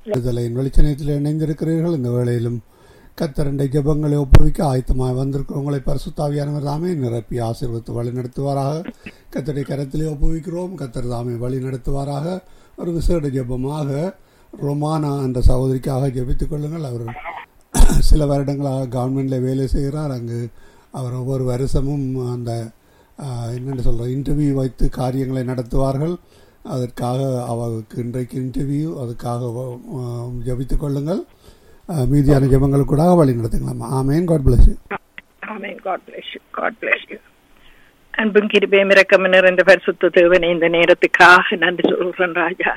விடுதலையின் வெளிச்சனத்தில் இணைந்திருக்கிறீர்கள் இந்த வேளையிலும் கத்தரண்டை ஜெபங்களை ஒப்புவிக்க ஆயத்தமாக வந்திருக்கிறவங்களை பரிசுத்தாவியானவர் தாமே நிரப்பி ஆசீர்வத்து வழி நடத்துவாராக கத்தரை கரத்திலே ஒப்புவிக்கிறோம் கத்தர் தாமே வழி நடத்துவாராக ஒரு விசேட ஜெபமாக ரொமானா என்ற சகோதரிக்காக ஜெபித்துக் கொள்ளுங்கள் அவர் சில வருடங்களாக கவர்மெண்டில் வேலை செய்கிறார் அங்கு அவர் ஒவ்வொரு வருஷமும் அந்த ஆஹ், என்னென்னு சொல்கிற இன்டர்வியூ வைத்து காரியங்களை நடத்துவார்கள் அதற்காக அவருக்கு இன்றைக்கு இன்டர்வியூ அதுக்காக ஆஹ், ஜெபித்துக் கொள்ளுங்கள் ஆஹ், மீதியான ஜெபங்கள் கூட வழி நடத்துங்களாம் amen God bless you Amen. God bless you. God bless you. அன்பும் கிருபையும் இரக்கம் நிறைந்த பரிசுத்த தேவனே இந்த நேரத்துக்காக நன்றி சொல்கிறேன் ராஜா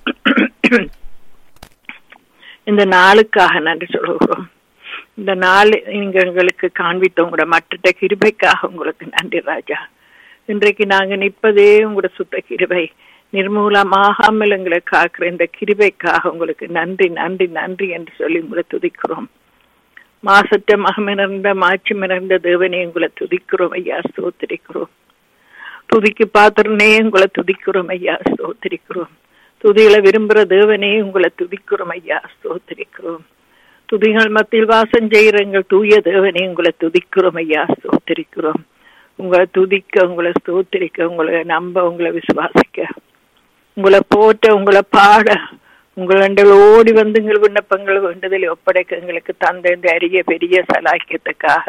இந்த நாளுக்காக நன்றி சொல்கிறோம் இந்த நாள் நீங்க எங்களுக்கு காண்பித்த உங்களோட மற்ற கிருபைக்காக உங்களுக்கு நன்றி ராஜா இன்றைக்கு நாங்க நிற்பதே உங்களோட சுத்த கிருபை நிர்மூலமாகாமல் எங்களை காக்கிற இந்த கிருபைக்காக உங்களுக்கு நன்றி நன்றி நன்றி என்று சொல்லி உங்களை துதிக்கிறோம் மாசற்ற மகமிறந்த மாட்சி மிறந்த தேவனே உங்களை துதிக்கிறோம் ஐயா ஸ்தோத்திரிக்கிறோம் துதிக்கு பாத்திரனே உங்களை துதிக்கிறோம் ஐயா ஸ்தோத்திரிக்கிறோம் துதிகளை விரும்புற தேவனே உங்களை துதிக்கிறோம் ஐயா ஸ்தோத்திரிக்கிறோம் துதிகள் மத்தியில் வாசம் செய்கிற எங்கள் தூய தேவனே உங்களை துதிக்கிறோம் ஐயா ஸ்தோத்திரிக்கிறோம் உங்களை துதிக்க உங்களை ஸ்தோத்திரிக்க உங்களை நம்ப உங்களை விசுவாசிக்க உங்களை போற்ற உங்களை பாட உங்கள் ஓடி வந்து எங்கள் விண்ணப்பங்கள் வேண்டுதலை ஒப்படைக்க எங்களுக்கு தந்த இந்த அரிய பெரிய சலாக்கியத்துக்காக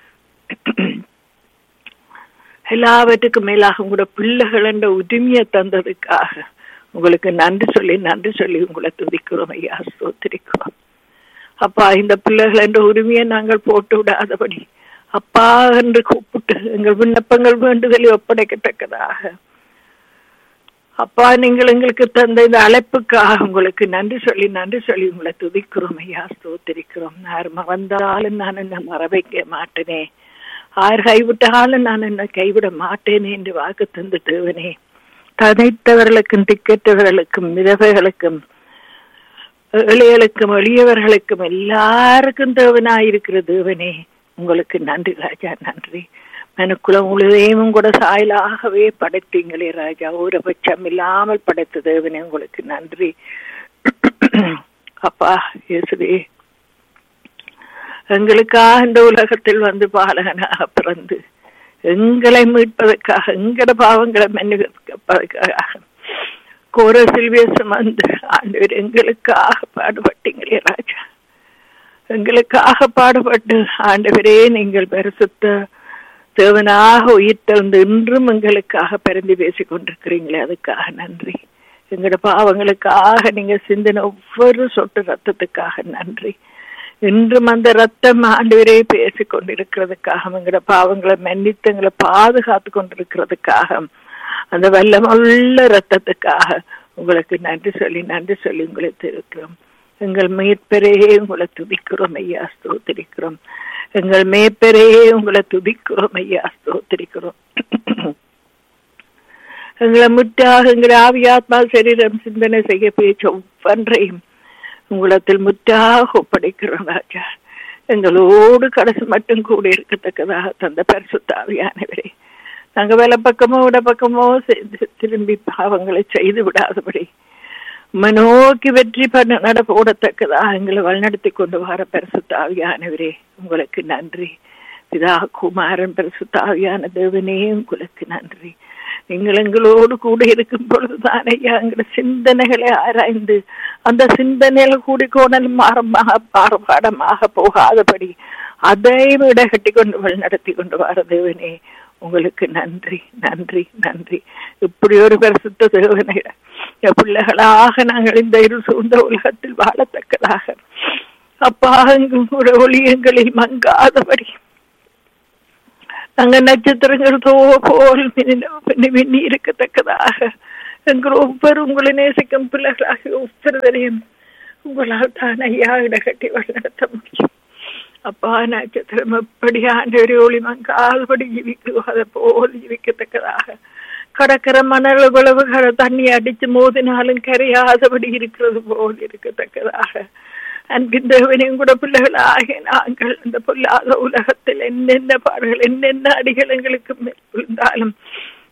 எல்லாவற்றுக்கும் மேலாக உங்களோட பிள்ளைகள் என்ற உரிமையை தந்ததுக்காக உங்களுக்கு நன்றி சொல்லி நன்றி சொல்லி உங்களை துதிக்கிறோம் ஐயா ஸ்தோத்திரிக்கிறோம் அப்பா இந்த பிள்ளைகள் என்ற உரிமையை நாங்கள் போட்டு விடாதபடி அப்பா என்று கூப்பிட்டு எங்கள் விண்ணப்பங்கள் வேண்டுதலை ஒப்படைக்கத்தக்கதாக அப்பா நீங்கள் எங்களுக்கு தந்த இந்த அழைப்புக்காக உங்களுக்கு நன்றி சொல்லி நன்றி சொல்லி உங்களை துதிக்கிறோம் ஐயா ஸ்தோத்திரிக்கிறோம் யார் வந்தாலும் நான் என்ன மறவைக்க மாட்டேனே யார் கைவிட்டாலும் நான் என்ன கைவிட மாட்டேனே என்று வாக்கு தந்து தேவனே ததைத்தவர்களுக்கும் திக்கற்றவர்களுக்கும் விதவைகளுக்கும் எளியலுக்கும் எளியவர்களுக்கும் எல்லாருக்கும் தேவனாயிருக்கிற தேவனே உங்களுக்கு நன்றி ராஜா நன்றி மனுக்குலம் முழுதையும் கூட சாயலாகவே படைத்தீங்களே ராஜா ஒரு பட்சம் இல்லாமல் படைத்த தேவனே உங்களுக்கு நன்றி அப்பா இயேசுவே எங்களுக்காக இந்த உலகத்தில் வந்து பாலகனாக பிறந்து எங்களை மீட்பதற்காக எங்கட பாவங்களை மன்னிப்பதற்காக கோர சில்வேசம் வந்து ஆண்டவர் எங்களுக்காக பாடுபட்டீங்களே ராஜா எங்களுக்காக பாடுபட்டு ஆண்டவரே நீங்கள் பரிசுத்த தேவனாக உயிர் தந்து இன்றும் எங்களுக்காக பிறந்து பேசிக் கொண்டிருக்கிறீங்களே அதுக்காக நன்றி எங்களோட பாவங்களுக்காக நீங்க சிந்தின ஒவ்வொரு சொட்டு ரத்தத்துக்காக நன்றி இன்றும் அந்த ரத்தம் ஆண்டவரே பேசிக் கொண்டிருக்கிறதுக்காக எங்களோட பாவங்களை மன்னித்து எங்களை பாதுகாத்து கொண்டிருக்கிறதுக்காக அந்த வல்லமுள்ள ரத்தத்துக்காக உங்களுக்கு நன்றி சொல்லி நன்றி சொல்லி உங்களை திருக்கிறோம் எங்கள் மேற்பரே உங்களை துதிக்கிறோம் ஐயா ஸ்தோத்திரிக்கிறோம் எங்கள் மேற்பரே உங்களை துதிக்கிறோம் ஐயா ஸ்தோத்திரிக்கிறோம் எங்களை முற்றாக எங்கள் ஆவியாத்மா சரீரம் சிந்தனை செய்ய பேச்சு ஒவ்வொன்றையும் உங்களத்தில் முற்றாக ஒப்படைக்கிறோம் ராஜா எங்களோடு கடைசி மட்டும் கூட இருக்கத்தக்கதாக தந்த பரிசுத்தாவியானவரே நாங்க வேலை பக்கமோ விட பக்கமோ திரும்பி பாவங்களை செய்து விடாதபடி நோக்கி வெற்றி பண்ண நட போடத்தக்கதாக எங்களை வழிநடத்தி கொண்டு வர பரிசுத்தாவியானவரே உங்களுக்கு நன்றி பிதா குமாரன் பரிசுத்தாவியான தேவனே உங்களுக்கு நன்றி நீங்கள் எங்களோடு கூட இருக்கும் பொழுதுதான் ஐயா எங்களோட சிந்தனைகளை ஆராய்ந்து அந்த சிந்தனையில கூடி கோணல் மாறமாக பாரபாடமாக போகாதபடி அதை விட கட்டி கொண்டு வழிநடத்தி கொண்டு வர தேவனே உங்களுக்கு நன்றி நன்றி நன்றி இப்படி ஒரு பரிசுத்த தேவனை பிள்ளைகளாக நாங்கள் இந்த இரு சூழ்ந்த உலகத்தில் வாழத்தக்கதாக அப்பா உங்களோட ஒளியங்களில் மங்காதபடி நாங்க நட்சத்திரங்கள் தோ போல் மின்னி இருக்கத்தக்கதாக எங்கள் ஒவ்வொரு உங்களை நேசிக்கும் பிள்ளைகளாக ஒவ்வொருவரையும் உங்களால் தான் ஐயா இடகட்டி வழிநடத்த முடியும் அப்பா நட்சத்திரம் எப்படி ஆண்டவரை ஒளி மங்காதபடி ஜீவிக்குதோ அதை போல் ஜீவிக்கத்தக்கதாக கடற்கர மணல் விளவுகளை தண்ணி அடிச்சு மோதினாலும் கரையாதபடி இருக்கிறது போல் இருக்கத்தக்கதாக அன்பின் தேவனையும் கூட பிள்ளைகளாக நாங்கள் இந்த பொல்லாத உலகத்தில் என்னென்ன பாடுகள் என்னென்ன அடிகள் எங்களுக்கு விழுந்தாலும்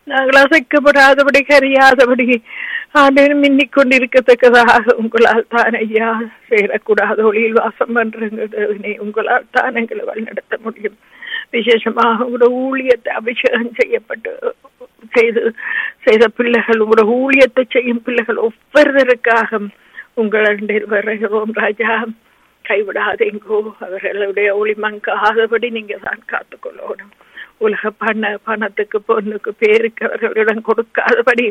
நாங்கள் அசைக்கப்படாதபடி கரியாதபடி ஆண்டவர் மின்னிக் கொண்டிருக்கத்தக்கதாக உங்களால் தான் ஐயா சேரக்கூடாத ஒளியில் வாசம் பண்றீங்க உங்களால் தான் எங்களை வழிநடத்த முடியும் விசேஷமாக உங்களோட ஊழியத்தை அபிஷேகம் செய்யப்பட்டு செய்து செய்த பிள்ளைகள் உங்களோட ஊழியத்தை செய்யும் பிள்ளைகள் ஒவ்வொருவருக்காக உங்களுடைய வருகிறோம் ராஜா கைவிடாதீங்கோ அவர்களுடைய ஒளி மங்காதபடி நீங்க தான் காத்துக்கொள்ளணும் உலக பண பணத்துக்கு பொண்ணுக்கு பேருக்கு அவர்களிடம் கொடுக்காதபடி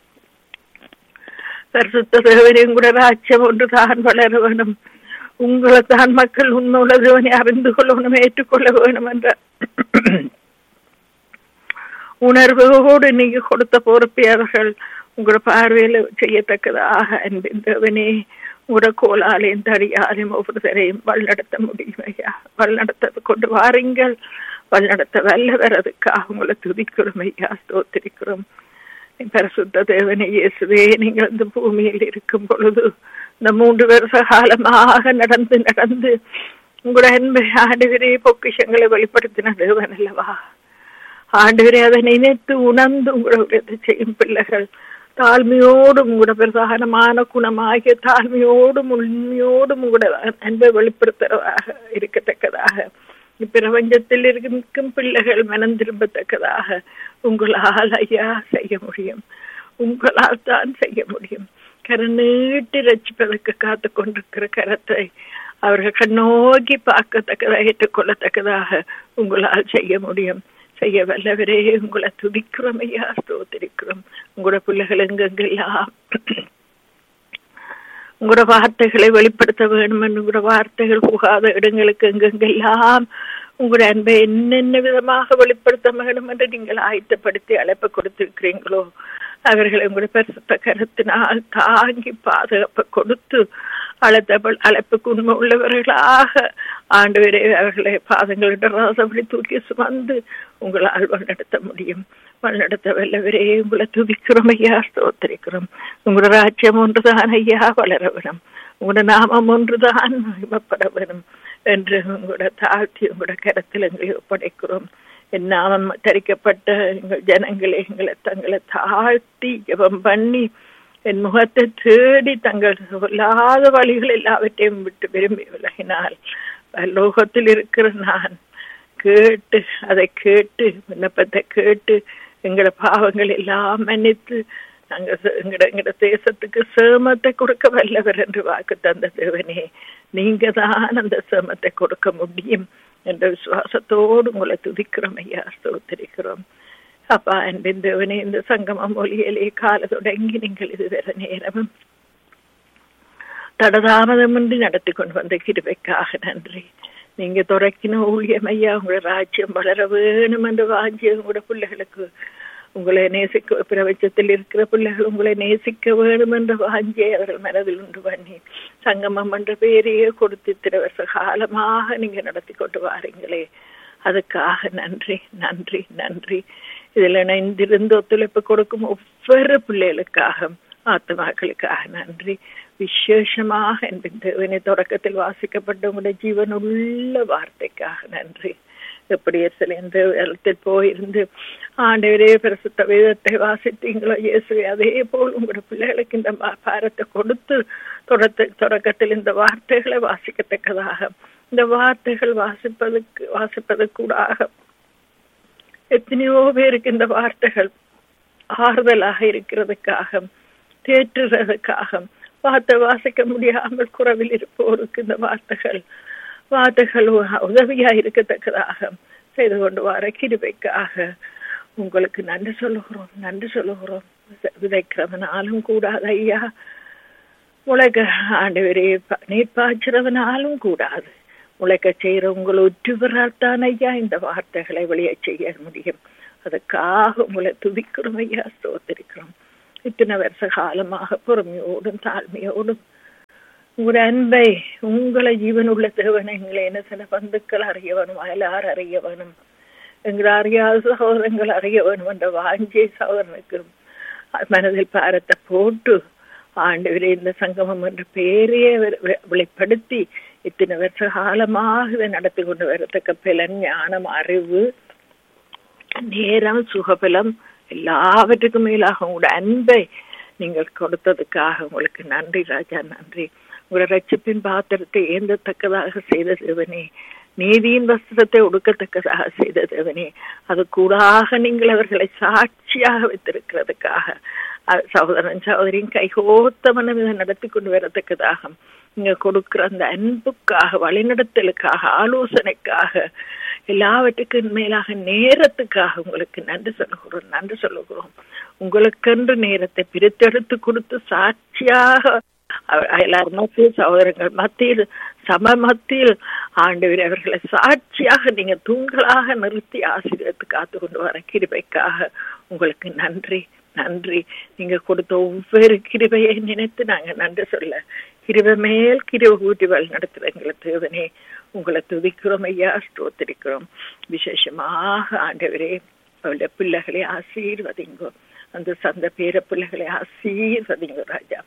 பரிசுத்த தேவனையும் கூட ராஜ்யம் ஒன்று தான் வளர வேணும் உங்களை தான் மக்கள் உண்மையுள்ள தேவனை அறிந்து கொள்ளணும் ஏற்றுக்கொள்ள வேணும் என்ற உணர்வோடு நீங்க கொடுத்த பொறுப்பை அவர்கள் உங்களோட பார்வையில செய்யத்தக்கதாக அன்பின் தேவனே உங்களோட கோலாலையும் தடியாலையும் ஒவ்வொருத்தரையும் வழிநடத்த முடியும் ஐயா வழிநடத்த கொண்டு வாருங்கள் வழிநடத்த வல்லவர் அதுக்காக உங்களை துதிக்கிறோம் ஐயா ஸ்தோத்திரிக்கிறோம் பரிசுத்த தேவனை இயேசுவே நீங்கள் இந்த பூமியில் இருக்கும் பொழுது இந்த மூன்று வருஷ காலமாக நடந்து நடந்து உங்களோட அன்பை ஆண்டுகிறே பொக்கிஷங்களை வெளிப்படுத்தின தேவன் அல்லவா ஆண்டுகிறே அதை நினைத்து உணர்ந்து உங்களோட செய்யும் பிள்ளைகள் தாழ்மையோடும் உங்களோட பிரதானமான குணமாகிய தாழ்மையோடும் உண்மையோடும் உங்களோட அன்பை வெளிப்படுத்துறதாக இருக்கத்தக்கதாக இப்பிரபஞ்சத்தில் இருக்கும் பிள்ளைகள் மனம் திரும்பத்தக்கதாக உங்களால் ஐயா செய்ய முடியும் உங்களால் தான் செய்ய முடியும் கரை நீட்டி ரசிப்பதற்கு காத்து கொண்டிருக்கிற கரத்தை அவர்கள் கண்ணோக்கி பார்க்கத்தக்கதாக ஏற்றுக்கொள்ளத்தக்கதாக உங்களால் செய்ய முடியும் செய்ய வல்லவரே உங்களை துதிக்கிறோம் ஐயா ஸ்தோத்திரிக்கிறோம் உங்களோட பிள்ளைகள் எங்கெங்கெல்லாம் உங்களோட வார்த்தைகளை வெளிப்படுத்த வேண்டும் உங்களோட வார்த்தைகள் புகாத இடங்களுக்கு எங்கெங்கெல்லாம் உங்களோட அன்பை என்னென்ன விதமாக வெளிப்படுத்த வேண்டும் என்று நீங்கள் ஆயத்தப்படுத்தி அழைப்பு கொடுத்திருக்கிறீங்களோ அவர்களை உங்களுடைய பரிசுத்த கருத்தினால் தாங்கி பாதுகாப்பு கொடுத்து அழைத்தபள் அழைப்புக்கு உண்மை உள்ளவர்களாக ஆண்டு வரை அவர்களை பாதங்களிட ராசபடி தூக்கி சுமந்து உங்களால் வழிநடத்த முடியும் வழிநடத்த வல்லவரே உங்களை துதிக்கிறோம் ஐயா ஸ்தோத்திரிக்கிறோம் உங்களோட ராஜ்யம் ஒன்றுதான் ஐயா வளர வேணும் உங்களோட நாமம் ஒன்றுதான் மகிமப்பட வேணும் என்று உங்களோட தாழ்த்தி உங்களோட கரத்தில் எங்களை ஒப்படைக்கிறோம் என் நாமம் தரிக்கப்பட்ட எங்கள் ஜனங்களை எங்களை தங்களை தாழ்த்தி ஜபம் பண்ணி என் முகத்தை தேடி தங்கள் சொல்லாத வழிகள் எல்லாவற்றையும் விட்டு விரும்பி விலகினால் லோகத்தில் இருக்கிற நான் கேட்டு அதை கேட்டு விண்ணப்பத்தை கேட்டு எங்களோட பாவங்கள் எல்லாம் மன்னித்து நாங்க எங்கட எங்கட தேசத்துக்கு சேமத்தை கொடுக்க வல்லவர் என்று வாக்கு தந்த தேவனே நீங்க தான் அந்த சேமத்தை கொடுக்க முடியும் என்ற விசுவாசத்தோடு உங்களை துதிக்கிறோம் ஐயா ஸ்தோத்திரிக்கிறோம் அப்பா அன்பின் தேவனே இந்த சங்கம மொழியிலே கால தொடங்கி நீங்கள் இதுவரை நேரமும் தடதாமதமின்றி நடத்தி கொண்டு வந்த கிருபைக்காக நன்றி நீங்க துறக்கின ஊழியம் ஐயா உங்களோட ராஜ்யம் வளர வேணும் என்று வாஞ்சி உங்களோட பிள்ளைகளுக்கு உங்களை நேசிக்க பிரபஞ்சத்தில் இருக்கிற பிள்ளைகள் உங்களை நேசிக்க வேணும் என்ற வாஞ்சியை அவர்கள் மனதில் உண்டு பண்ணி சங்கமம் என்ற பேரையே கொடுத்து இத்தனை வருஷ காலமாக நீங்க நடத்தி கொண்டு வாரீங்களே அதுக்காக நன்றி நன்றி நன்றி இதுல இணைந்திருந்து ஒத்துழைப்பு கொடுக்கும் ஒவ்வொரு பிள்ளைகளுக்காக ஆத்மாக்களுக்காக நன்றி விசேஷமாக என்பின் தேவனை தொடக்கத்தில் வாசிக்கப்பட்ட உங்களுடைய ஜீவனுள்ள வார்த்தைக்காக நன்றி எப்படி எந்த இடத்தில் போயிருந்து ஆண்டவரே பிரசுத்த வேதத்தை வாசித்தீங்களோ இயேசுவே அதே போல் உங்களோட பிள்ளைகளுக்கு இந்த பாரத்தை கொடுத்து தொடக்க தொடக்கத்தில் இந்த வார்த்தைகளை வாசிக்கத்தக்கதாக இந்த வார்த்தைகள் வாசிப்பதற்கு வாசிப்பதற்கூடாக எத்தனையோ பேருக்கு இந்த வார்த்தைகள் ஆறுதலாக இருக்கிறதுக்காக தேற்றுறதுக்காக வார்த்தை வாசிக்க முடியாமல் குறவில் இருப்போருக்கு இந்த வார்த்தைகள் வார்த்தைகள் உதவியா இருக்கத்தக்கதாக செய்து கொண்டு வர கிருபைக்காக உங்களுக்கு நன்றி சொல்லுகிறோம் நன்றி சொல்லுகிறோம் விதைக்கிறவனாலும் கூடாது ஐயா உலக ஆண்டவரே நீர் பாய்ச்சுறவனாலும் கூடாது உழைக்க செய்யற உங்களை ஒற்றுவரால் தான் ஐயா இந்த வார்த்தைகளை வெளியே செய்ய முடியும் அதுக்காக உங்களை துதிக்கிறோம் ஐயா ஸ்தோத்திரிக்கிறோம் இத்தனை வருஷ காலமாக பொறுமையோடும் தாழ்மையோடும் உங்களுடைய அன்பை உங்களை ஜீவன் உள்ள தேவனை எங்களை என்ன சில பந்துக்கள் அறிய வேணும் அயலார் அறிய வேணும் எங்களை அறியாத சகோதரங்கள் அறிய வேணும் என்ற வாஞ்சி சகோதரனுக்கு மனதில் பாரத்தை போட்டு ஆண்டு இந்த சங்கமம் என்ற பெயரையே வெளிப்படுத்தி இத்தனை வருஷ காலமாக இதை நடத்தி கொண்டு வரத்தக்க பலன் ஞானம் அறிவு நேரம் சுகபலம் எல்லாவற்றுக்கும் மேலாக உங்களோட அன்பை நீங்கள் கொடுத்ததுக்காக உங்களுக்கு நன்றி ராஜா நன்றி உங்களோட ரட்சிப்பின் பாத்திரத்தை ஏந்தத்தக்கதாக செய்த தேவனே நீதியின் வஸ்திரத்தை ஒடுக்கத்தக்கதாக செய்த தேவனே அது கூடாக நீங்கள் அவர்களை சாட்சியாக வைத்திருக்கிறதுக்காக சகோதரன் சகோதரின் கைகோத்த மனம் இதை நடத்தி கொண்டு வரத்தக்கதாக நீங்க கொடுக்கிற அந்த அன்புக்காக வழிநடத்தலுக்காக ஆலோசனைக்காக எல்லாவற்றுக்கும் மேலாக நேரத்துக்காக உங்களுக்கு நன்றி சொல்லுகிறோம் நன்றி சொல்லுகிறோம் உங்களுக்கென்று நேரத்தை பிரித்தெடுத்து கொடுத்து சாட்சியாக எல்லாரும் மத்தியில் சகோதரங்கள் மத்தியில் சம மத்தியில் ஆண்டவர் அவர்களை சாட்சியாக நீங்க தூண்களாக நிறுத்தி ஆசிரியத்து காத்து கொண்டு வர கிருபைக்காக உங்களுக்கு நன்றி நன்றி நீங்க கொடுத்த ஒவ்வொரு கிருபையை நினைத்து நாங்க நன்றி சொல்ல கிருபை மேல் கிருப கூட்டி வழி நடத்துற எங்களை தேவனே உங்களை துதிக்கிறோம் ஐயா ஸ்தோத்திரிக்கிறோம் விசேஷமாக ஆண்டவரே அவளுடைய பிள்ளைகளை ஆசீர்வதிங்கோ அந்த சந்த பேர பிள்ளைகளை ஆசீர்வதிங்கோ ராஜா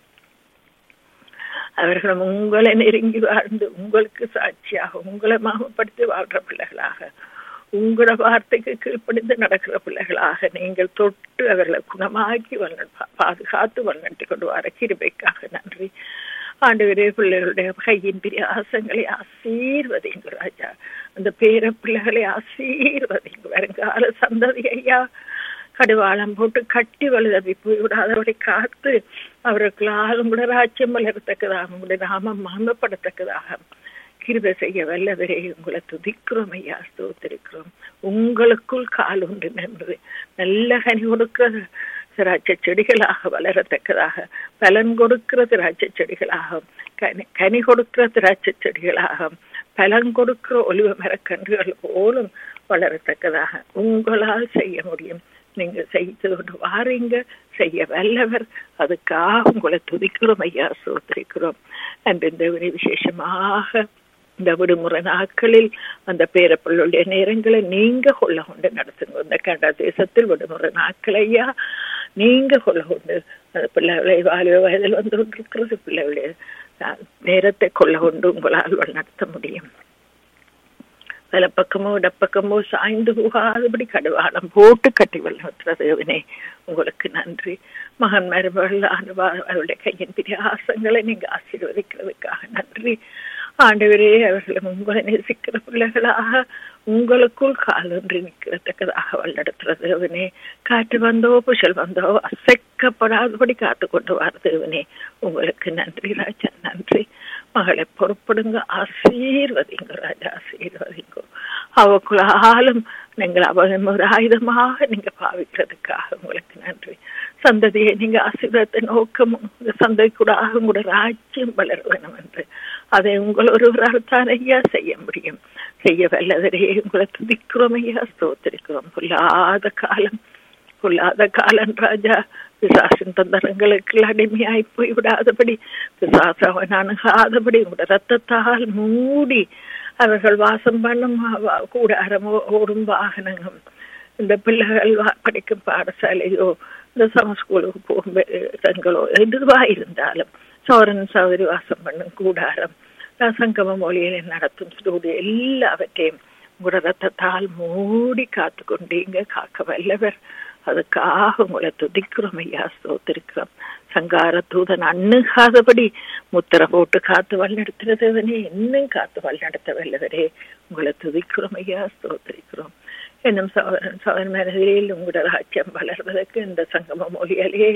அவர்களும் உங்களை நெருங்கி வாழ்ந்து உங்களுக்கு சாட்சியாக உங்களை மாமப்படுத்தி வாழ்ற பிள்ளைகளாக உங்களோட வார்த்தைக்கு கீழ்ப்படிந்து நடக்கிற பிள்ளைகளாக நீங்கள் தொட்டு அவர்களை குணமாக்கி பாதுகாத்து வழிநடத்தி கொண்டு வர கிருபைக்காக நன்றி ஆண்டவரே பிள்ளைகளுடைய கையின் பிரியாசங்களை ஆசீர்வதிங்க ராஜா அந்த பேர பிள்ளைகளை ஆசீர்வதிங்க வருங்கால சந்ததி ஐயா கடுவாளம் போட்டு கட்டி வலுதவி போய்விடாதவரை காத்து அவர்களுக்கால் உங்களோட ராஜ்யம் வளரத்தக்கதாக உங்களுடைய நாமம் மகமப்படத்தக்கதாக கிருபை செய்ய வல்லவரே உங்களை துதிக்கிறோம் ஐயா ஸ்தோத்திருக்கிறோம் உங்களுக்குள் கால் உண்டு நின்று நல்ல கனி கொடுக்கிற திராட்சை செடிகளாக வளரத்தக்கதாக பலன் கொடுக்கிற திராட்சை செடிகளாக கனி கனி கொடுக்கிற திராட்சை செடிகளாக பலன் கொடுக்கிற ஒலிவ மரக்கன்றுகள் போலும் வளரத்தக்கதாக உங்களால் செய்ய முடியும் நீங்க செய்து கொண்டு வாரீங்க செய்ய வல்லவர் அதுக்காக உங்களை துதிக்கிறோம் ஐயா சோத்திரிக்கிறோம் அன்று இந்த விசேஷமாக இந்த விடுமுறை நாட்களில் அந்த பேரப்பிள்ளுடைய நேரங்களை நீங்க கொள்ள கொண்டு நடத்துங்க இந்த கனடா தேசத்தில் விடுமுறை நாட்களையா நீங்க கொள்ள கொண்டு அந்த பிள்ளைகளை வாலிப வயதில் வந்து கொண்டிருக்கிறது பிள்ளைகளுடைய நேரத்தை கொள்ள கொண்டு உங்களால் நடத்த முடியும் வலப்பக்கமோ இடப்பக்கமோ சாய்ந்து போகாதபடி கடுவாளம் போட்டு கட்டி வளர்த்துற தேவனே உங்களுக்கு நன்றி மகன் மருமகள் அவருடைய கையின் பிரியாசங்களை நீங்க ஆசீர்வதிக்கிறதுக்காக நன்றி ஆண்டவரே அவர்களை உங்களை நேசிக்கிற பிள்ளைகளாக உங்களுக்குள் காலொன்றி நிற்கிறதுக்கதாக வழிநடத்துற தேவனே காற்று வந்தோ புஷல் வந்தோ அசைக்கப்படாதபடி காத்து கொண்டு வர தேவனே உங்களுக்கு நன்றி ராஜா நன்றி மகளை பொறுப்படுங்க ஆசீர்வதிங்க ராஜா ஆசீர்வதிங்க அவக்குள்ளாலும் நீங்கள் அவன் ஒரு ஆயுதமாக நீங்க பாவிக்கிறதுக்காக உங்களுக்கு நன்றி சந்ததியை நீங்க ஆசீர்வாதத்தை நோக்கம் சந்ததி கூட உங்களோட ராஜ்யம் வளர வேணும் என்று அதை உங்கள் ஒருவரால் தான் ஐயா செய்ய முடியும் செய்ய வல்லவரே உங்களை துதிக்கிறோம் ஐயா ஸ்தோத்திரிக்கிறோம் பொல்லாத காலம் பொல்லாத காலம் ராஜா பிசாசின் தந்தரங்களுக்கு அடிமையாய் போய் விடாதபடி பிசாச அவன் அணுகாதபடி உங்களோட ரத்தத்தால் மூடி அவர்கள் வாசம் பண்ணும் கூடாரமோ ஓடும் வாகனங்கள் இந்த பிள்ளைகள் படிக்கும் பாடசாலையோ இந்த சம ஸ்கூலுக்கு போகும் இடங்களோ எதுவா இருந்தாலும் சோரன் சௌதரி வாசம் பண்ணும் கூடாரம் சங்கம மொழியில நடத்தும் ஸ்டூடியோ எல்லாவற்றையும் உங்களோட ரத்தத்தால் மூடி காத்து கொண்டீங்க காக்க வல்லவர் அதுக்காக உங்களை துதிக்கிறோம் ஐயா ஸ்தோத்திருக்கிறோம் சங்கார தூதன் அண்ணுகாதபடி முத்திர போட்டு காத்து வழிநடத்துறதவனே இன்னும் காத்து வழிநடத்த வல்லவரே உங்களை துதிக்கிறோம் ஐயா ஸ்தோத்திரிக்கிறோம் என்னும் சோதரன் சோதரன் மனதில் உங்களோட ராஜ்யம் வளர்வதற்கு இந்த சங்கம மொழியாலே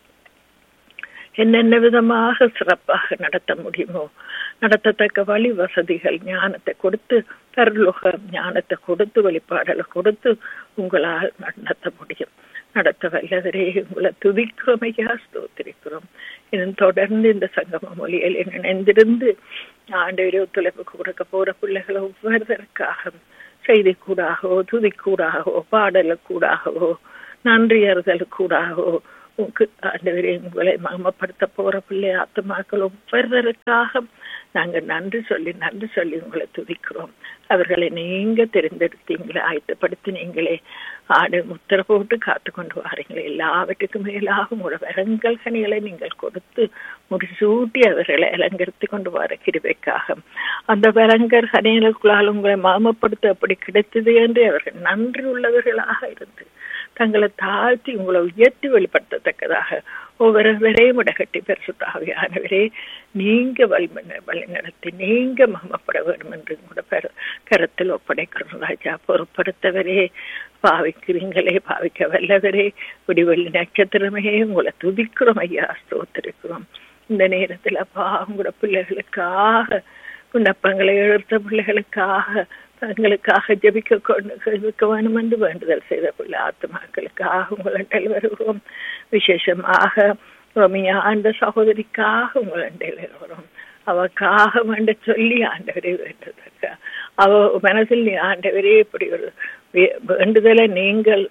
என்னென்ன விதமாக சிறப்பாக நடத்த முடியுமோ நடத்தத்தக்க வழி வசதிகள் ஞானத்தை கொடுத்து பரலோக ஞானத்தை கொடுத்து வெளிப்பாடலை கொடுத்து உங்களால் நடத்த முடியும் நடத்த வல்லவரே உங்களை துதிக்கிறோம் ஐயா ஸ்தோத்திரிக்கிறோம் இன்னும் தொடர்ந்து இந்த சங்கம மொழியில் நினைந்திருந்து ஆண்டு ஒத்துழைப்பு கொடுக்க போற பிள்ளைகளை ஒவ்வொருவருக்காக செய்தி கூடாகவோ துதி கூடாகவோ பாடலுக்கூடாகவோ நன்றி அறிதலுக்கூடாகவோ ஆண்டவரே உங்களை மகமப்படுத்த போற பிள்ளை ஆத்மாக்கள் ஒவ்வொருவருக்காக நாங்க நன்றி சொல்லி நன்றி சொல்லி உங்களை துதிக்கிறோம் அவர்களை நீங்க தெரிந்தெடுத்தீங்களே ஆயத்தப்படுத்தினீங்களே ஆடு முத்திர போட்டு காத்து கொண்டு வாரீங்களே எல்லாவற்றுக்கும் மேலாக உங்களோட வரங்கள் கனிகளை நீங்கள் கொடுத்து முடிசூட்டி அவர்களை அலங்கரித்து கொண்டு வர கிருபைக்காக அந்த வரங்கர் கனிகளுக்குள்ளால் உங்களை மாமப்படுத்த அப்படி கிடைத்தது என்று அவர்கள் நன்றி உள்ளவர்களாக இருந்து தங்களை தாழ்த்தி உங்களை உயர்த்தி வெளிப்படுத்தத்தக்கதாக ஒவ்வொருவரையும் இடகட்டி பெருசுத்தாவியானவரே நீங்க வழிமன வழி நடத்தி நீங்க மகமப்பட வேண்டும் என்று கூட பெரு கரத்தில் ஒப்படைக்கிறோம் ராஜா பொறுப்படுத்தவரே பாவிக்கிறீங்களே பாவிக்க வல்லவரே விடிவெள்ளி நட்சத்திரமே உங்களை துதிக்கிறோம் ஐயா ஸ்தோத்திருக்கிறோம் இந்த நேரத்தில் அப்பா உங்களோட பிள்ளைகளுக்காக விண்ணப்பங்களை எழுத்த பிள்ளைகளுக்காக தங்களுக்காக ஜபிக்க கொண்டு ஜபிக்க வேணும் என்று வேண்டுதல் செய்த பிள்ளை ஆத்மாக்களுக்காக உங்களிடல் வருகிறோம் விசேஷமாக ரமியா அந்த சகோதரிக்காக உங்களிடல் வருகிறோம் அவக்காக வேண்ட சொல்லி ஆண்டவரே வேண்டதற்க அவ மனசில் நீ ஆண்டவரே இப்படி ஒரு வேண்டுதலை நீங்கள்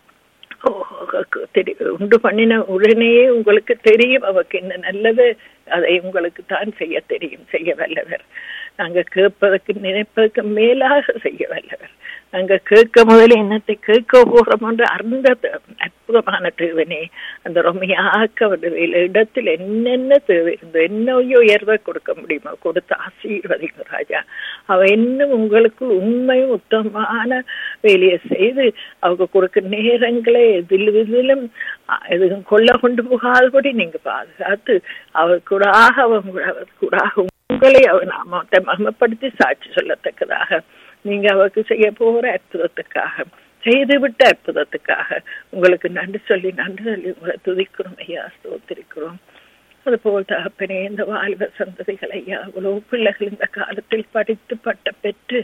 உண்டு பண்ணின உடனேயே உங்களுக்கு தெரியும் அவக்கு என்ன நல்லது அதை உங்களுக்கு தான் செய்ய தெரியும் செய்ய வல்லவர் நாங்க கேட்பதற்கு நினைப்பதற்கு மேலாக செய்ய வல்லவர் நாங்க கேட்க முதல்ல என்னத்தை கேட்க போறோம் என்று அந்த அற்புதமான தேவனே அந்த ரொமையாக்க அவருடைய இடத்தில் என்னென்ன தேவை இருந்தோ என்ன உயர்வை கொடுக்க முடியுமோ கொடுத்து ஆசீர்வதிங்க ராஜா அவ இன்னும் உங்களுக்கு உண்மையும் உத்தமமான வேலையை செய்து அவங்க கொடுக்க நேரங்களை எதில் இதிலும் எதுவும் கொள்ள கொண்டு போகாதபடி நீங்க பாதுகாத்து அவர் கூடாக அவங்க கூடாக உங்களை அவர் நாமத்தை மகமப்படுத்தி சாட்சி சொல்லத்தக்கதாக நீங்க அவருக்கு செய்ய போற அற்புதத்துக்காக செய்துவிட்ட அற்புதத்துக்காக உங்களுக்கு நன்றி சொல்லி நன்றி சொல்லி உங்களை துதிக்கிறோம் ஐயா ஸ்தோத்திருக்கிறோம் அதுபோல் தகப்பனே இந்த வாழ்வ சந்ததிகள் ஐயா அவ்வளவு பிள்ளைகள் இந்த காலத்தில் படித்து பட்ட பெற்று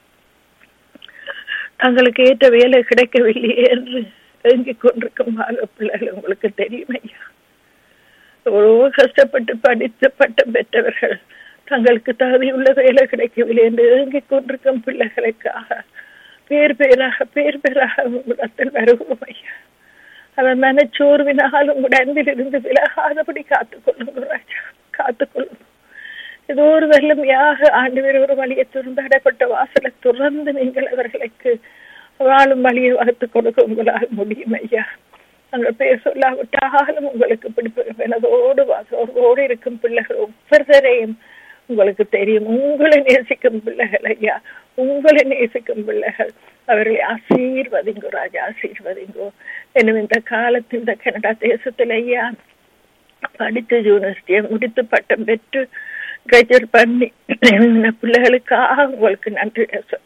தங்களுக்கு ஏற்ற வேலை கிடைக்கவில்லையே என்று ஏங்கிக் கொண்டிருக்கும் வாழ்வ பிள்ளைகள் உங்களுக்கு தெரியும் ஐயா எவ்வளவோ கஷ்டப்பட்டு படித்து பட்டம் பெற்றவர்கள் தங்களுக்கு தகுதியுள்ள வேலை கிடைக்கவில்லை என்று ஏங்கிக் கொண்டிருக்கும் பிள்ளைகளுக்காக பேர் பேராக பேர் பேராக உங்களிடத்தில் வருவோம் ஐயா அவர் மனச்சோர்வினால் உங்களோட அன்பிலிருந்து விலகாதபடி காத்துக்கொள்ளுங்க ராஜா காத்துக்கொள்ளுங்க ஏதோ ஒரு வெள்ளமையாக ஆண்டு வேறு ஒரு வழியை துறந்து அடைப்பட்ட வாசலை துறந்து நீங்கள் அவர்களுக்கு வாழும் வழியை வகுத்து கொடுக்க உங்களால் முடியும் ஐயா நாங்கள் பேர் சொல்லாவிட்டாலும் உங்களுக்கு பிடிப்ப எனதோடு வாசோடு இருக்கும் பிள்ளைகள் ஒவ்வொருத்தரையும் உங்களுக்கு தெரியும் உங்களை நேசிக்கும் பிள்ளைகள் ஐயா உங்களை நேசிக்கும் பிள்ளைகள் அவர்களை ஆசீர்வதிங்கோ ராஜா ஆசீர்வதிங்கோ என்னும் இந்த காலத்தில் இந்த கனடா தேசத்தில் ஐயா படித்த யூனிவர்சிட்டியை முடித்து பட்டம் பெற்று கிராஜுவேட் பண்ணி பிள்ளைகளுக்காக உங்களுக்கு நன்றி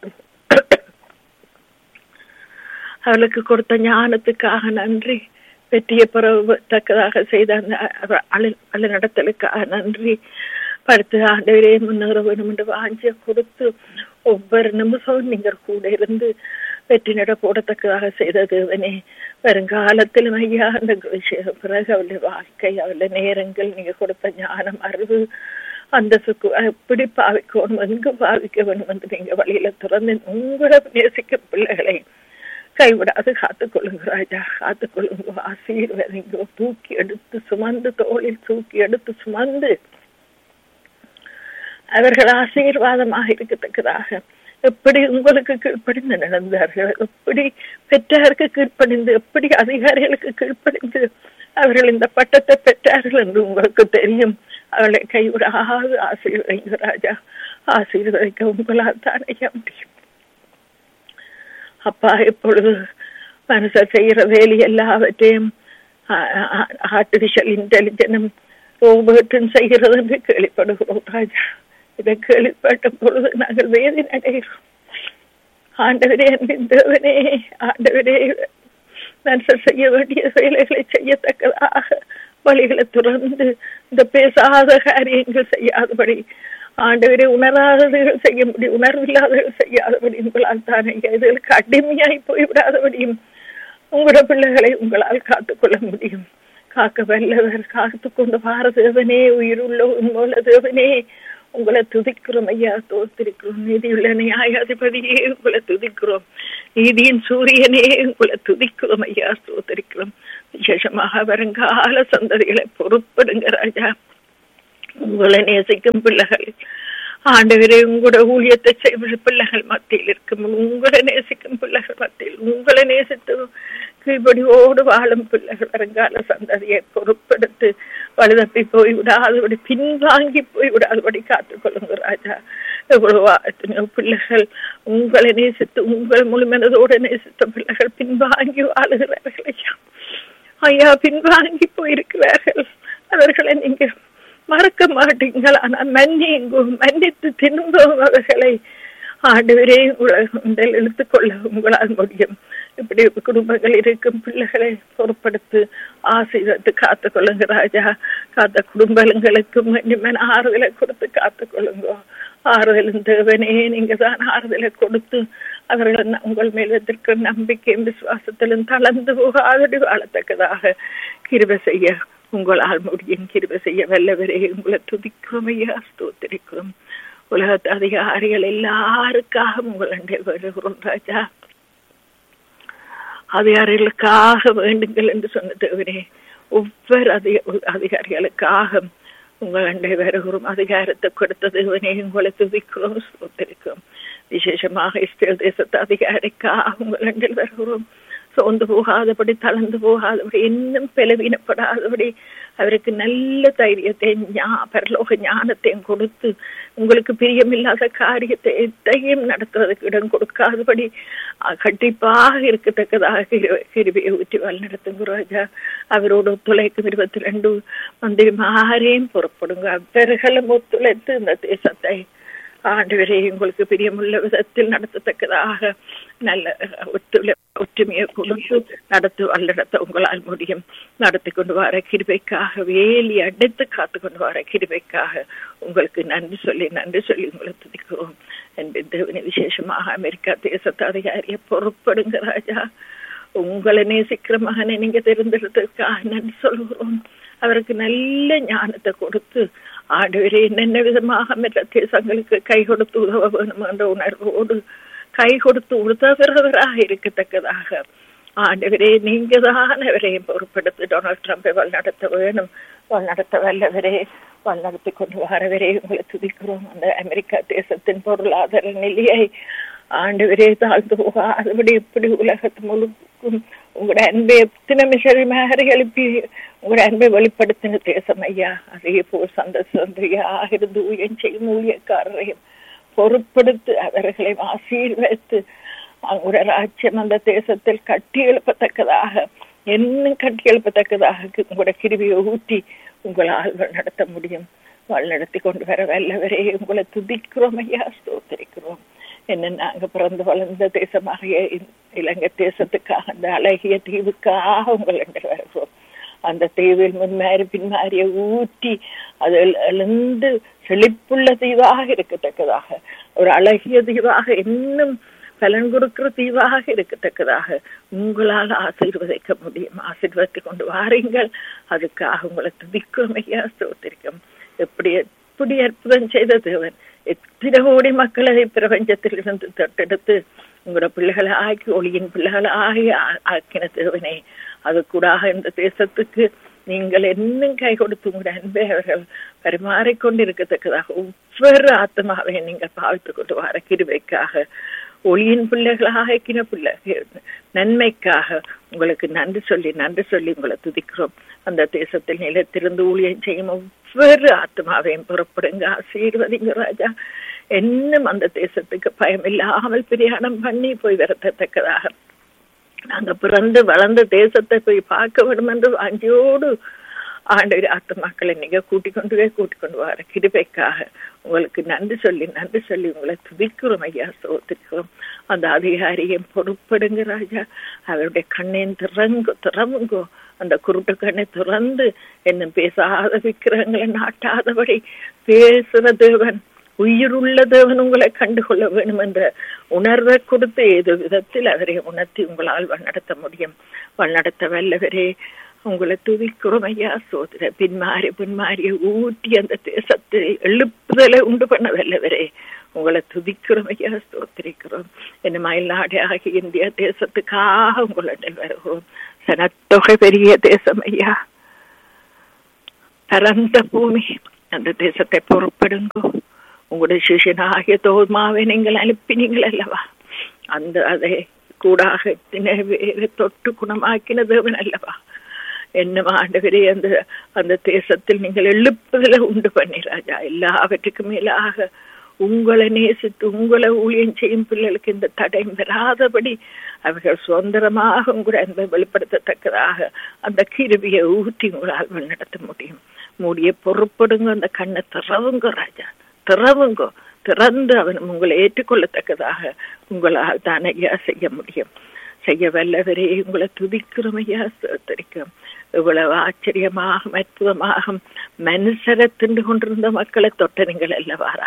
அவளுக்கு கொடுத்த ஞானத்துக்காக நன்றி வெற்றியை பெறத்தக்கதாக செய்த அந்த நடத்தலுக்காக நன்றி படுத்து ஆண்டவரே முன்னேற வேணும் என்று வாஞ்சிய கொடுத்து ஒவ்வொரு நிமிஷமும் நீங்கள் கூட இருந்து வெற்றி நட போடத்தக்கதாக செய்த தேவனே வருங்காலத்திலும் ஐயா அந்த பிறகு அவளுடைய வாழ்க்கை அவளுடைய நேரங்கள் நீங்க கொடுத்த ஞானம் அறிவு அந்த சுக்கு எப்படி பாவிக்கணும் எங்கு பாவிக்க வேணும் என்று நீங்க வழியில திறந்து உங்களை நேசிக்க பிள்ளைகளை கைவிடாது காத்துக்கொள்ளுங்க ராஜா காத்துக்கொள்ளுங்க ஆசீர்வதிங்க தூக்கி எடுத்து சுமந்து தோளில் தூக்கி எடுத்து சுமந்து அவர்கள் ஆசீர்வாதமாக இருக்கத்தக்கதாக எப்படி உங்களுக்கு கீழ்ப்படிந்து நடந்தார்கள் எப்படி பெற்றாருக்கு கீழ்ப்படிந்து எப்படி அதிகாரிகளுக்கு கீழ்ப்படிந்து அவர்கள் இந்த பட்டத்தை பெற்றார்கள் என்று உங்களுக்கு தெரியும் அவளை கைவிடாது ஆசீர்வதிங்க ராஜா ஆசீர்வதிக்க உங்களால் தான் ஐயா முடியும் அப்பா இப்பொழுது மனுஷர் செய்யற வேலை எல்லாவற்றையும் ஆர்டிபிஷியல் இன்டெலிஜென்ஸும் ரோபோட்டும் செய்கிறது என்று கேள்விப்படுகிறோம் ராஜா இதை கேள்விப்பட்ட பொழுது நாங்கள் வேதனை அடைகிறோம் ஆண்டவரே அன்பின் தேவனே ஆண்டவரே மனுஷர் செய்ய வேண்டிய வேலைகளை செய்யத்தக்கதாக வழிகளை துறந்து இந்த பேசாத காரியங்கள் செய்யாதபடி ஆண்டவரை உணராதவர்கள் செய்ய முடியும் உணர்வில்லாதவர்கள் செய்யாதபடி உங்களால் தானே இதுகளுக்கு அடிமையாய் போய்விடாதபடியும் உங்களோட பிள்ளைகளை உங்களால் காத்துக்கொள்ள முடியும் காக்க வல்லவர் காத்து கொண்டு வார தேவனே உயிருள்ள உண்மையுள்ள தேவனே உங்களை துதிக்கிறோம் ஐயா தோத்திருக்கிறோம் நீதியுள்ள நியாயாதிபதியே உங்களை துதிக்கிறோம் நீதியின் சூரியனே உங்களை துதிக்கிறோம் ஐயா தோத்திருக்கிறோம் விசேஷமாக வருங்கால சந்ததிகளை பொறுப்படுங்க ராஜா உங்களை நேசிக்கும் பிள்ளைகள் ஆண்டவரே உங்களோட ஊழியத்தை செய்வது பிள்ளைகள் மத்தியில் இருக்கும் உங்களை நேசிக்கும் பிள்ளைகள் மத்தியில் உங்களை நேசித்து கீழ்படியோடு வாழும் பிள்ளைகள் வருங்கால சந்ததியை பொறுப்பெடுத்து வலுதப்பி போய் விடாதபடி பின்வாங்கி போய் விடாதபடி காத்துக்கொள்ளுங்க ராஜா எவ்வளவு எத்தனையோ பிள்ளைகள் உங்களை நேசித்து உங்களை முழுமனதோடு நேசித்த பிள்ளைகள் பின்வாங்கி வாழுகிறார்கள் ஐயா ஐயா பின்வாங்கி போயிருக்கிறார்கள் அவர்களை நீங்க மறக்க மாட்டீங்கள் ஆனா மன்னிங்கோ மன்னித்து திரும்பவும் அவர்களை ஆண்டவரே உங்களை இழுத்துக்கொள்ள உங்களால் முடியும் இப்படி குடும்பங்கள் இருக்கும் பிள்ளைகளை பொறுப்படுத்து ஆசீர்வத்து காத்து கொள்ளுங்க ராஜா காத்த குடும்பங்களுக்கு மன்னிமன் ஆறுதலை கொடுத்து காத்து கொள்ளுங்க ஆறுதலும் தேவனே நீங்க தான் ஆறுதலை கொடுத்து அவர்கள் உங்கள் மேல் வைத்திருக்கிற நம்பிக்கையும் விசுவாசத்திலும் தளர்ந்து போகாதடி வாழத்தக்கதாக கிருப செய்ய உங்களால் முடியும் கிருப செய்ய வல்லவரே உங்களை துதிக்கிறோம் ஐயா ஸ்தோத்திரிக்கிறோம் உலகத்து அதிகாரிகள் எல்லாருக்காக உங்களுடைய வருகிறோம் ராஜா அதிகாரிகளுக்காக வேண்டுங்கள் என்று சொன்ன தேவரே ஒவ்வொரு அதிக அதிகாரிகளுக்காக உங்கள் அண்டை வருகிறோம் அதிகாரத்தை கொடுத்த தேவனே உங்களை துதிக்கிறோம் ஸ்தோத்திரிக்கிறோம் விசேஷமாக இஸ்ரேல் தேசத்து அதிகாரிக்காக உங்கள் அண்டில் வருகிறோம் சோர்ந்து போகாதபடி தளர்ந்து போகாதபடி இன்னும் பலவீனப்படாதபடி அவருக்கு நல்ல தைரியத்தை பரலோக ஞானத்தையும் கொடுத்து உங்களுக்கு பிரியமில்லாத காரியத்தை எத்தையும் நடத்துவதற்கு இடம் கொடுக்காதபடி கண்டிப்பாக இருக்கத்தக்கதாக கிருபியை ஊற்றி வழிநடத்துங்க ராஜா அவரோடு ஒத்துழைக்கும் இருபத்தி ரெண்டு மந்திரிமாரையும் புறப்படுங்க அவர்களும் ஒத்துழைத்து இந்த தேசத்தை ஆண்டவரே உங்களுக்கு பிரியமுள்ள விதத்தில் நடத்தத்தக்கதாக நல்ல ஒத்துழை ஒற்றுமையை கொடுத்து நடத்து வல்லடத்த உங்களால் முடியும் நடத்தி கொண்டு வர கிருபைக்காக வேலி அடைத்து காத்து கொண்டு வர கிருபைக்காக உங்களுக்கு நன்றி சொல்லி நன்றி சொல்லி உங்களை துதிக்கிறோம் என்பது தேவனி விசேஷமாக அமெரிக்கா தேசத்து அதிகாரியை பொறுப்படுங்க ராஜா உங்களை நேசிக்கிற மகனை நீங்க தெரிந்தெடுத்ததுக்காக நன்றி சொல்கிறோம் அவருக்கு நல்ல ஞானத்தை கொடுத்து ஆண்டவரே என்னென்ன விதமாக மற்ற தேசங்களுக்கு கை கொடுத்து உதவ வேணும் என்ற உணர்வோடு கை கொடுத்து உதவுறவராக இருக்கத்தக்கதாக ஆண்டவரே நீங்க தான் அவரையும் பொறுப்படுத்தி டொனால்ட் ட்ரம்பை வழிநடத்த வேணும் வழிநடத்த வல்லவரே வழிநடத்தி கொண்டு வரவரே உங்களை துதிக்கிறோம் அந்த அமெரிக்கா தேசத்தின் பொருளாதார நிலையை ஆண்டவரே தாழ்ந்து போகாதபடி இப்படி உலகத்து முழுக்கும் உங்களோட அன்பை எத்தனை மிஷரிமாரி எழுப்பி உங்களோட அன்பை வெளிப்படுத்தின தேசம் ஐயா அதே போல் சந்த சந்தையாக இருந்து ஊழியம் செய்யும் ஊழியக்காரரையும் பொறுப்படுத்து அவர்களை ஆசீர்வதித்து அவங்களோட ராஜ்யம் அந்த தேசத்தில் கட்டி எழுப்பத்தக்கதாக இன்னும் கட்டி எழுப்பத்தக்கதாக உங்களோட கிருவியை ஊட்டி உங்களால் நடத்த முடியும் வழிநடத்தி கொண்டு வர வல்லவரே உங்களை துதிக்கிறோம் ஐயா ஸ்தோத்திரிக்கிறோம் என்ன நாங்க பிறந்து வளர்ந்த தேசமாக இலங்கை தேசத்துக்காக அந்த அழகிய தீவுக்காக உங்களை வருகிறோம் அந்த தீவில் முன்மாறி பின்மாறிய ஊற்றி அதில் எழுந்து செழிப்புள்ள தீவாக இருக்கத்தக்கதாக ஒரு அழகிய தீவாக இன்னும் பலன் கொடுக்கிற தீவாக இருக்கத்தக்கதாக உங்களால் ஆசீர்வதிக்க முடியும் ஆசீர்வதித்து கொண்டு வாருங்கள் அதுக்காக உங்களை துதிக்கும் ஐயா ஸ்தோத்திரிக்கும் எப்படி எப்படி அற்புதம் செய்த தேவன் எத்தனை கோடி மக்களை பிரபஞ்சத்தில் இருந்து தொட்டெடுத்து உங்களோட பிள்ளைகளை ஆக்கி ஒளியின் பிள்ளைகளை ஆகி ஆக்கின தேவனே அது கூடாக இந்த தேசத்துக்கு நீங்கள் இன்னும் கை கொடுத்து உங்களோட அன்பை அவர்கள் பரிமாறிக்கொண்டிருக்கத்தக்கதாக ஒவ்வொரு ஆத்மாவை நீங்கள் பாவித்துக் கொண்டு வர கிருவைக்காக ஒளியின் பிள்ளைகளாக ஆக்கின பிள்ளைகள் நன்மைக்காக உங்களுக்கு நன்றி சொல்லி நன்றி சொல்லி உங்களை துதிக்கிறோம் அந்த தேசத்தில் நிலத்திலிருந்து ஊழியம் செய்யும் ஒவ்வொரு ஆத்மாவையும் புறப்படுங்க ஆசீர்வதிங்க ராஜா இன்னும் அந்த தேசத்துக்கு பயம் இல்லாமல் பிரயாணம் பண்ணி போய் வரத்தக்கதாக நாங்க பிறந்து வளர்ந்த தேசத்தை போய் பார்க்க வேண்டும் என்று வாஞ்சியோடு ஆண்டவர் ஆத்மாக்களை நீங்க கூட்டிக் கொண்டு போய் கூட்டிக் கொண்டு வர கிருபைக்காக உங்களுக்கு நன்றி சொல்லி நன்றி சொல்லி உங்களை துதிக்கிறோம் ஐயா சோத்திருக்கிறோம் அந்த அதிகாரியும் பொறுப்படுங்க ராஜா அவருடைய கண்ணையும் திறங்கு திறமுங்கோ அந்த குருட்டு கண்ணை திறந்து என்ன பேசாத விக்கிரகங்களை நாட்டாதபடி பேசுற தேவன் உயிருள்ள தேவன் உங்களை கண்டுகொள்ள வேண்டும் என்ற உணர்வை கொடுத்து ஏதோ விதத்தில் அவரை உணர்த்தி உங்களால் வழிநடத்த முடியும் வழிநடத்த வல்லவரே உங்களை துதிக்கிறோம் ஐயா சோதர பின்மாறி பின்மாறிய ஊட்டி அந்த தேசத்தை எழுப்புதலை உண்டு பண்ண வல்லவரே உங்களை துதிக்கிறோம் ஐயா ஸ்தோத்திரிக்கிறோம் என்ன மயில்நாடு ஆகிய இந்திய தேசத்துக்காக உங்களிடம் வருகிறோம் சனத்தொகை பெரிய தேசம் ஐயா பரந்த பூமி அந்த தேசத்தை பொறுப்படுங்கோ உங்களுடைய சிஷியனாகிய தோமாவை நீங்கள் அனுப்பினீங்கள் அல்லவா அந்த அதை கூடாக வேறு தொட்டு குணமாக்கின தேவன் அல்லவா என்ன ஆண்டவரே அந்த அந்த தேசத்தில் நீங்கள் எழுப்புதல உண்டு பண்ணி ராஜா எல்லாவற்றுக்கும் மேலாக உங்களை நேசித்து உங்களை ஊழியம் செய்யும் பிள்ளைகளுக்கு இந்த தடை வராதபடி அவர்கள் சுதந்திரமாக உங்கள் அன்பை வெளிப்படுத்தத்தக்கதாக அந்த கிருவியை ஊற்றி உங்களால் நடத்த முடியும் மூடிய பொறுப்படுங்க அந்த கண்ணை திறவுங்க ராஜா திறவுங்க திறந்து அவன் உங்களை ஏற்றுக்கொள்ளத்தக்கதாக உங்களால் தான் ஐயா செய்ய முடியும் செய்ய வல்லவரே உங்களை துதிக்கிறோம் ஐயா ஸ்தோத்தரிக்கிறோம் இவ்வளவு ஆச்சரியமாக அற்புதமாக மனுஷரை திண்டு கொண்டிருந்த மக்களை தொட்ட நீங்கள் அல்லவாரா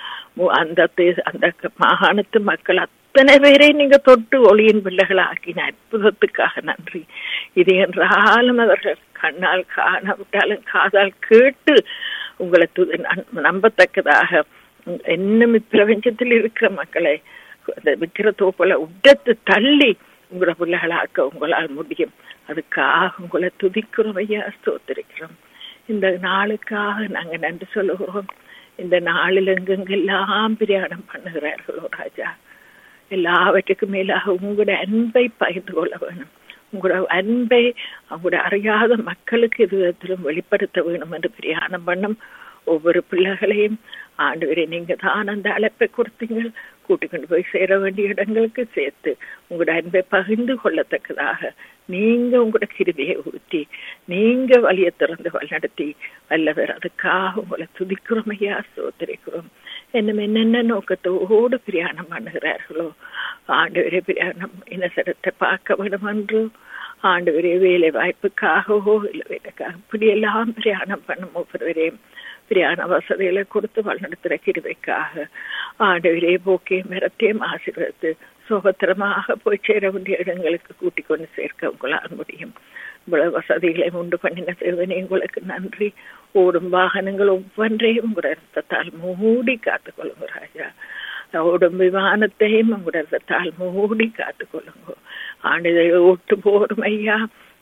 அந்த அந்த மாகாணத்து மக்கள் அத்தனை பேரை நீங்க தொட்டு ஒளியின் பிள்ளைகள் ஆக்கின அற்புதத்துக்காக நன்றி இது என்றாலும் அவர்கள் கண்ணால் காணவிட்டாலும் காதால் கேட்டு உங்களை நம்பத்தக்கதாக இன்னும் இப்பிரபஞ்சத்தில் இருக்கிற மக்களை அந்த விக்கிர தோப்பல உடத்து தள்ளி உங்களோட பிள்ளைகளாக்க உங்களால் முடியும் அதுக்காக உங்களை துதிக்கிறோம் ஐயா ஸ்தோத்திரிக்கிறோம் இந்த நாளுக்காக நாங்க நன்றி சொல்லுகிறோம் இந்த நாளில் எங்கெங்கெல்லாம் பிரயாணம் பண்ணுகிறார்களோ ராஜா எல்லாவற்றுக்கும் மேலாக உங்களோட அன்பை பகிர்ந்து கொள்ள வேணும் உங்களோட அன்பை அவங்களோட அறியாத மக்களுக்கு இது விதத்திலும் வெளிப்படுத்த வேணும் என்று பிரயாணம் பண்ணும் ஒவ்வொரு பிள்ளைகளையும் ஆண்டு வரை நீங்க தான் அந்த அழைப்பை கொடுத்தீங்க கூட்டி கொண்டு போய் சேர வேண்டிய இடங்களுக்கு சேர்த்து உங்களோட அன்பை பகிர்ந்து கொள்ளத்தக்கதாக நீங்க உங்களோட கிருதியை ஊற்றி நீங்க வழியை திறந்து வழிநடத்தி வல்லவர் அதுக்காக உங்களை துதிக்கிறோம் ஐயா சோதரிக்கிறோம் என்னும் என்னென்ன நோக்கத்தோடு பிரயாணம் பண்ணுகிறார்களோ ஆண்டு வரை பிரயாணம் இனசரத்தை பார்க்க வேணும் என்று ஆண்டு வரை வேலை வாய்ப்புக்காகவோ இல்லை வேலைக்காக இப்படியெல்லாம் பிரயாணம் பண்ணும் ஒவ்வொருவரையும் பிரயாண வசதிகளை கொடுத்து வழிநடத்துகிற கிருவைக்காக ஆண்டவரே போக்கையும் மிரத்தையும் ஆசீர்வதித்து சுகத்திரமாக போய் சேர வேண்டிய இடங்களுக்கு கூட்டிக் கொண்டு சேர்க்க உங்களால் முடியும் இவ்வளவு வசதிகளை உண்டு பண்ணின சிறுவனே உங்களுக்கு நன்றி ஓடும் வாகனங்கள் ஒவ்வொன்றையும் உங்களோட ரத்தத்தால் மூடி காத்துக்கொள்ளுங்க ராஜா ஓடும் விமானத்தையும் உங்களோட ரத்தத்தால் மூடி காத்துக்கொள்ளுங்க ஆண்டுதை ஓட்டு போடும் ஐயா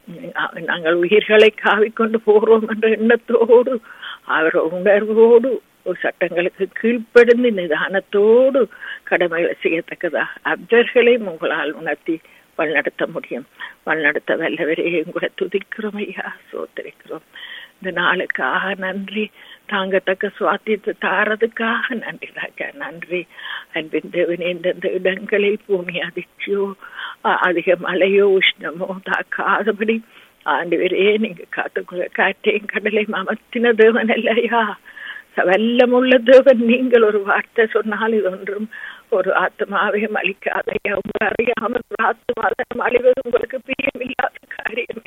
நாங்கள் உயிர்களை காவிக்கொண்டு போறோம் என்ற எண்ணத்தோடு அவர் உணர்வோடு சட்டங்களுக்கு கீழ்ப்படுந்து நிதானத்தோடு கடமைகளை செய்யத்தக்கதா அவர்களையும் உங்களால் உணர்த்தி வழிநடத்த முடியும் வழிநடத்த வல்லவரே உங்களை துதிக்கிறோம் ஐயா சோத்தரிக்கிறோம் இந்த நாளுக்காக நன்றி தாங்கத்தக்க சுவாத்தியத்தை தாரதுக்காக நன்றி ராஜா நன்றி அன்பின் தேவனே இந்தந்த இடங்களில் பூமி அதிர்ச்சியோ அதிக மழையோ உஷ்ணமோ தாக்காதபடி ஆண்டு வரே நீங்க காத்துக்குள்ள காற்றையும் கடலையும் அமர்த்தின தேவன் இல்லையா வல்லமுள்ள தேவன் நீங்கள் ஒரு வார்த்தை சொன்னால் இது ஒன்றும் ஒரு ஆத்மாவையும் அழிக்காதையா உங்க அறியாமல் ஒரு ஆத்மாவையும் அழிவது உங்களுக்கு பிரியமில்லாத காரியம்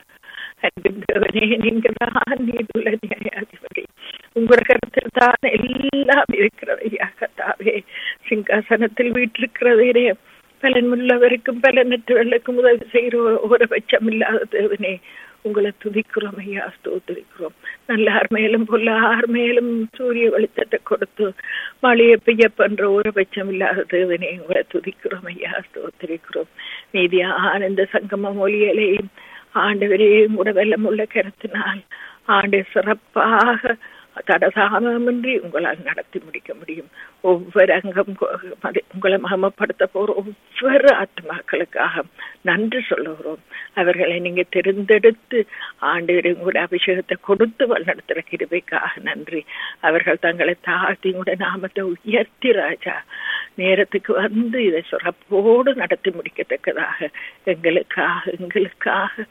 அன்பின் தேவனே நீங்க தான் நீதுள்ள நியாயாதிபதி உங்களோட கருத்தில் தான் எல்லாம் இருக்கிறதையா கத்தாவே சிங்காசனத்தில் வீட்டிருக்கிறதே பலன் உள்ளவருக்கும் பலனற்றவர்களுக்கும் உதவி செய்கிற ஒரு பட்சம் இல்லாத தேவனே உங்களை துதிக்கிறோம் ஐயா ஸ்தோத்திரிக்கிறோம் நல்லார் மேலும் பொல்லார் மேலும் சூரிய வெளிச்சத்தை கொடுத்து மழையை பெய்ய பண்ற ஒரு பட்சம் இல்லாத தேவனே உங்களை துதிக்கிறோம் ஐயா ஸ்தோத்திரிக்கிறோம் நீதியா ஆனந்த சங்கம மொழியலையும் ஆண்டவரையும் கூட வெள்ளமுள்ள கருத்தினால் ஆண்டு சிறப்பாக தடசாமமின்றி உங்களால் நடத்தி முடிக்க முடியும் ஒவ்வொரு அங்கம் உங்களை மகமப்படுத்த போற ஒவ்வொரு ஆத்மாக்களுக்காக நன்றி சொல்லுகிறோம் அவர்களை நீங்க தெரிந்தெடுத்து ஆண்டு உங்களோட அபிஷேகத்தை கொடுத்து வழிநடத்துகிற கிருபைக்காக நன்றி அவர்கள் தங்களை தாழ்த்தி உங்களோட நாமத்தை உயர்த்தி ராஜா நேரத்துக்கு வந்து இதை சிறப்போடு நடத்தி முடிக்கத்தக்கதாக எங்களுக்காக எங்களுக்காக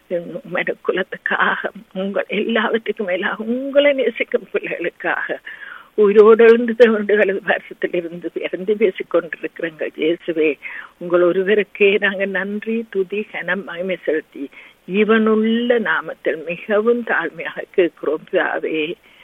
மனுக்குலத்துக்காக உங்கள் எல்லாவற்றுக்கும் மேலாக உங்களை நேசிக்கும் பிள்ளைகளுக்காக உயிரோடு எழுந்து ஆண்டுகளது வருஷத்தில் இருந்து இறந்து பேசிக் கொண்டிருக்கிறங்க இயேசுவே உங்கள் ஒருவருக்கே நாங்கள் நன்றி துதி கனம் மகிமை செலுத்தி இவனுள்ள நாமத்தில் மிகவும் தாழ்மையாக கேட்கிறோம் பிதாவே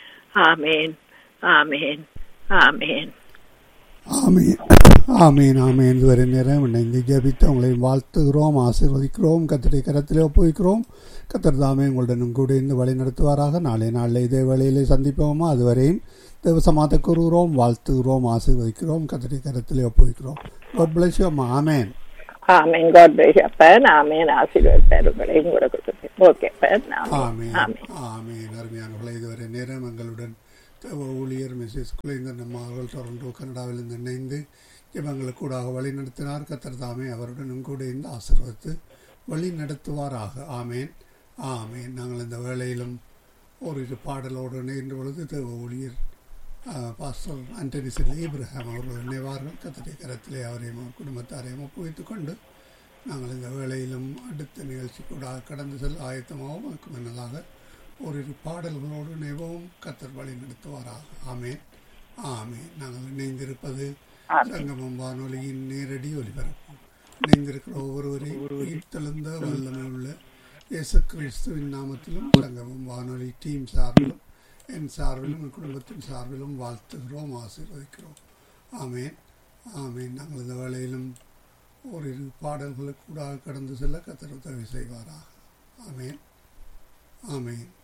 ஆமேன் ஆமேன் ஆமேன் ஆமீன் ஆமீன் ஆமீன் இதுவரை நேரம் இணைந்து ஜபித்து உங்களை வாழ்த்துகிறோம் ஆசீர்வதிக்கிறோம் கத்திரை கரத்திலே ஒப்புவிக்கிறோம் கத்தர் தாமே உங்களுடனும் கூட இருந்து வழி நடத்துவாராக நாளை நாளில் இதே வேளையிலே சந்திப்போமா அதுவரையும் தேவசமாத்த கூறுகிறோம் வாழ்த்துகிறோம் ஆசீர்வதிக்கிறோம் கத்திரை கரத்திலே ஒப்புவிக்கிறோம் God bless you, அம்மா ஆமேன் ஆமேன் காட் பிளஸ் அப்பன் ஆமேன் ஆசீர்வாதம் உங்களையும் கூட கொடுத்து ஓகே அப்பன் ஆமேன் ஆமேன் ஆமேன் அருமையானவர்களே இதுவரை நேரம் எங்களுடன் தேவ ஊழியர் மிஸ்ஸஸ் குலேந்தன் நம்ம அவர்கள் டொரண்டோ கனடாவிலிருந்து இணைந்து இவங்களுக்கு கூடாக வழி நடத்தினார் கத்தர் தாமே அவருடனும் கூட இருந்து ஆசீர்வதித்து வழி நடத்துவாராக ஆமேன் ஆமேன் நாங்கள் இந்த வேளையிலும் ஒரு இரு பாடலோடு இணைகின்ற பொழுது தேவ ஊழியர் பாஸ்டர் ஆண்டனி செல் இப்ரஹாம் அவர்கள் நினைவார்கள் கத்தடி கரத்திலே அவரையும் அவர் குடும்பத்தாரையும் ஒப்புவித்துக் கொண்டு நாங்கள் இந்த வேளையிலும் அடுத்த நிகழ்ச்சி கூட கடந்து செல்ல ஆயத்தமாகவும் அதுக்கு முன்னதாக ஓரிரு பாடல்களோடு நினைவும் கத்தர் வழி நடத்துவாராக ஆமேன் ஆமேன் நாங்கள் இணைந்திருப்பது சங்கமம் வானொலியின் நேரடி ஒலிபரப்பு இணைந்திருக்கிற ஒவ்வொருவரையும் உயிர்த்தெழுந்த வல்லமை உள்ள இயேசு கிறிஸ்துவின் நாமத்திலும் சங்கமம் வானொலி டீம் சார்பிலும் என் சார்பிலும் என் குடும்பத்தின் சார்பிலும் வாழ்த்துகிறோம் ஆசீர்வதிக்கிறோம் ஆமேன் ஆமேன் நாங்கள் இந்த வேளையிலும் ஓரிரு பாடல்களுக்கு கூட கடந்து செல்ல கத்தர் உதவி செய்வாராக ஆமேன் ஆமேன்